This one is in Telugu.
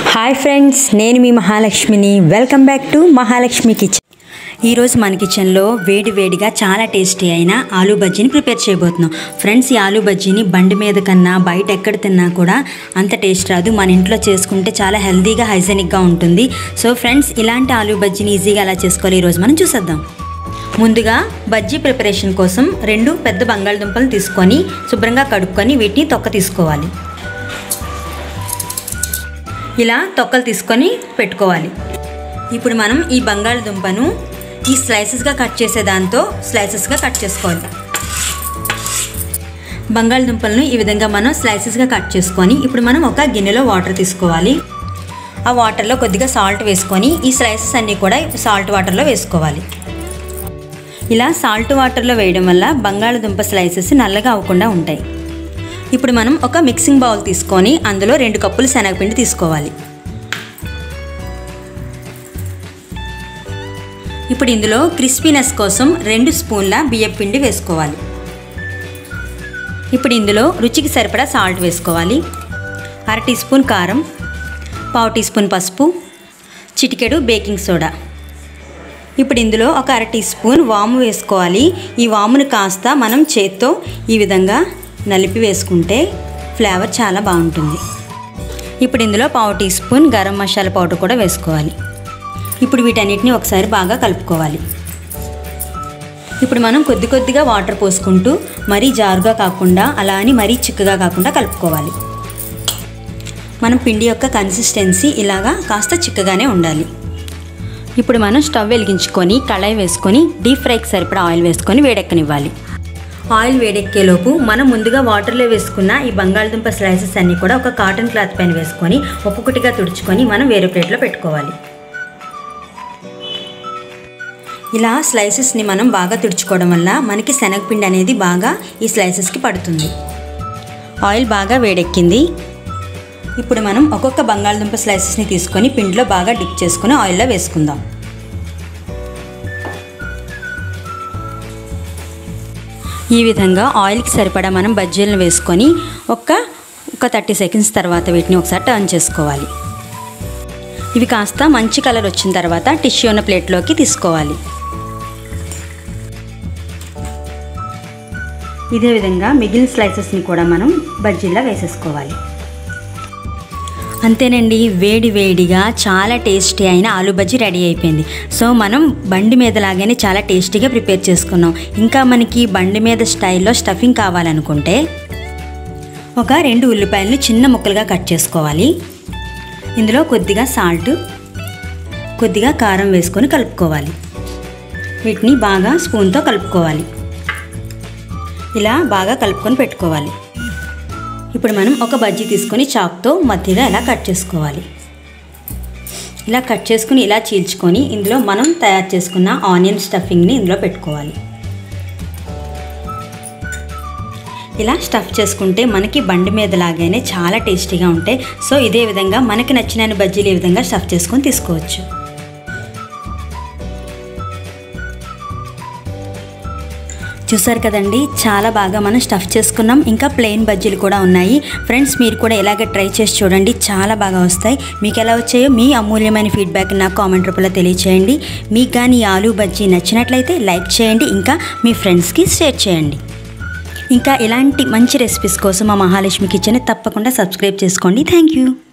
హాయ్ ఫ్రెండ్స్ నేను మీ మహాలక్ష్మిని welcome back to Mahalakshmi kitchen ఈరోజు మన కిచెన్లో వేడి వేడిగా చాలా టేస్టీ అయిన ఆలూ బజ్జీని ప్రిపేర్ చేయబోతున్నాం ఫ్రెండ్స్ ఈ ఆలూ బజ్జీని బండి మీద కన్నా బయట ఎక్కడ తిన్నా కూడా అంత టేస్ట్ రాదు మన ఇంట్లో చేసుకుంటే చాలా హెల్తీగా హైజెనిక్గా ఉంటుంది సో ఫ్రెండ్స్ ఇలాంటి ఆలూ బజ్జీని ఈజీగా ఎలా చేసుకోవాలి ఈరోజు మనం చూసేద్దాం ముందుగా బజ్జీ ప్రిపరేషన్ కోసం రెండు పెద్ద బంగాళదుంపలు తీసుకొని శుభ్రంగా కడుక్కొని వీటిని తొక్క తీసుకోవాలి ఇలా తొక్కలు తీసుకొని పెట్టుకోవాలి ఇప్పుడు మనం ఈ బంగాళదుంపను ఈ స్లైసెస్గా కట్ చేసే దాంతో స్లైసెస్గా కట్ చేసుకోవాలి బంగాళదుంపలను ఈ విధంగా మనం స్లైసెస్గా కట్ చేసుకొని ఇప్పుడు మనం ఒక గిన్నెలో వాటర్ తీసుకోవాలి ఆ వాటర్లో కొద్దిగా సాల్ట్ వేసుకొని ఈ స్లైసెస్ అన్నీ కూడా సాల్ట్ వాటర్లో వేసుకోవాలి ఇలా సాల్ట్ వాటర్లో వేయడం వల్ల బంగాళదుంప స్లైసెస్ నల్లగా అవ్వకుండా ఉంటాయి ఇప్పుడు మనం ఒక మిక్సింగ్ బౌల్ తీసుకొని అందులో రెండు కప్పులు శనగపిండి తీసుకోవాలి ఇప్పుడు ఇందులో క్రిస్పీనెస్ కోసం రెండు స్పూన్ల బియ్యం పిండి వేసుకోవాలి ఇప్పుడు ఇందులో రుచికి సరిపడా సాల్ట్ వేసుకోవాలి అర టీ స్పూన్ కారం పావు టీ స్పూన్ పసుపు చిటికెడు బేకింగ్ సోడా ఇప్పుడు ఇందులో ఒక అర టీ స్పూన్ వాము వేసుకోవాలి ఈ వామును కాస్త మనం చేత్తో ఈ విధంగా నలిపి వేసుకుంటే ఫ్లేవర్ చాలా బాగుంటుంది ఇప్పుడు ఇందులో పావు teaspoon garam masala powder కూడా వేసుకోవాలి ఇప్పుడు వీటన్నిటిని ఒకసారి బాగా కలుపుకోవాలి ఇప్పుడు మనం కొద్ది కొద్దిగా వాటర్ పోసుకుంటూ మరీ జారుగా కాకుండా అలా అని మరీ చిక్కగా కాకుండా కలుపుకోవాలి మనం పిండి యొక్క కన్సిస్టెన్సీ ఇలాగా కాస్త చిక్కగానే ఉండాలి ఇప్పుడు మనం స్టవ్ వెలిగించుకొని కళాయి వేసుకొని డీప్ ఫ్రైకి సరిపడా ఆయిల్ వేసుకొని వేడెక్కనివ్వాలి ఆయిల్ వేడెక్కేలోపు మనం ముందుగా వాటర్లో వేసుకున్న ఈ బంగాళదుంప స్లైసెస్ అన్నీ కూడా ఒక కాటన్ క్లాత్ పైన వేసుకొని ఒక్కొక్కటిగా తుడుచుకొని మనం వేరే ప్లేట్లో పెట్టుకోవాలి ఇలా స్లైసెస్ని మనం బాగా తుడుచుకోవడం వల్ల మనకి శనగపిండి అనేది బాగా ఈ స్లైసెస్కి పడుతుంది ఆయిల్ బాగా వేడెక్కింది ఇప్పుడు మనం ఒక్కొక్క బంగాళదుంప స్లైసెస్ని తీసుకొని పిండిలో బాగా డిప్ చేసుకొని ఆయిల్లో వేసుకుందాం ఈ విధంగా ఆయిల్కి సరిపడా మనం బజ్జీలను వేసుకొని ఒక్క ఒక థర్టీ సెకండ్స్ తర్వాత వీటిని ఒకసారి టర్న్ చేసుకోవాలి ఇవి కాస్త మంచి కలర్ వచ్చిన తర్వాత టిష్యూ ఉన్న ప్లేట్లోకి తీసుకోవాలి ఇదే విధంగా మిగిలిన స్లైసెస్ని కూడా మనం బజ్జీలా వేసేసుకోవాలి అంతేనండి వేడి వేడిగా చాలా టేస్టీ అయిన ఆలు బజ్జీ రెడీ అయిపోయింది సో మనం బండి మీద లాగానే చాలా టేస్టీగా ప్రిపేర్ చేసుకున్నాం ఇంకా మనకి బండి మీద స్టైల్లో స్టఫింగ్ కావాలనుకుంటే ఒక రెండు ఉల్లిపాయలను చిన్న ముక్కలుగా కట్ చేసుకోవాలి ఇందులో కొద్దిగా సాల్ట్ కొద్దిగా కారం వేసుకొని కలుపుకోవాలి వీటిని బాగా స్పూన్తో కలుపుకోవాలి ఇలా బాగా కలుపుకొని పెట్టుకోవాలి ఇప్పుడు మనం ఒక బజ్జీ తీసుకొని చాక్తో మధ్యగా ఇలా కట్ చేసుకోవాలి ఇలా కట్ చేసుకుని ఇలా చీల్చుకొని ఇందులో మనం తయారు చేసుకున్న ఆనియన్ స్టఫింగ్ని ఇందులో పెట్టుకోవాలి ఇలా స్టఫ్ చేసుకుంటే మనకి బండి మీద లాగానే చాలా టేస్టీగా ఉంటాయి సో ఇదే విధంగా మనకి నచ్చిన బజ్జీలు ఈ విధంగా స్టఫ్ చేసుకొని తీసుకోవచ్చు చూసారు కదండి చాలా బాగా మనం స్టఫ్ చేసుకున్నాం ఇంకా ప్లెయిన్ బజ్జీలు కూడా ఉన్నాయి ఫ్రెండ్స్ మీరు కూడా ఇలాగే ట్రై చేసి చూడండి చాలా బాగా వస్తాయి మీకు ఎలా వచ్చాయో మీ అమూల్యమైన ఫీడ్బ్యాక్ నాకు కామెంట్ రూపంలో తెలియచేయండి మీకు కానీ ఈ ఆలూ బజ్జీ నచ్చినట్లయితే లైక్ చేయండి ఇంకా మీ ఫ్రెండ్స్కి షేర్ చేయండి ఇంకా ఇలాంటి మంచి రెసిపీస్ కోసం మా మహాలక్ష్మి కిచెన్ తప్పకుండా సబ్స్క్రైబ్ చేసుకోండి థ్యాంక్ యూ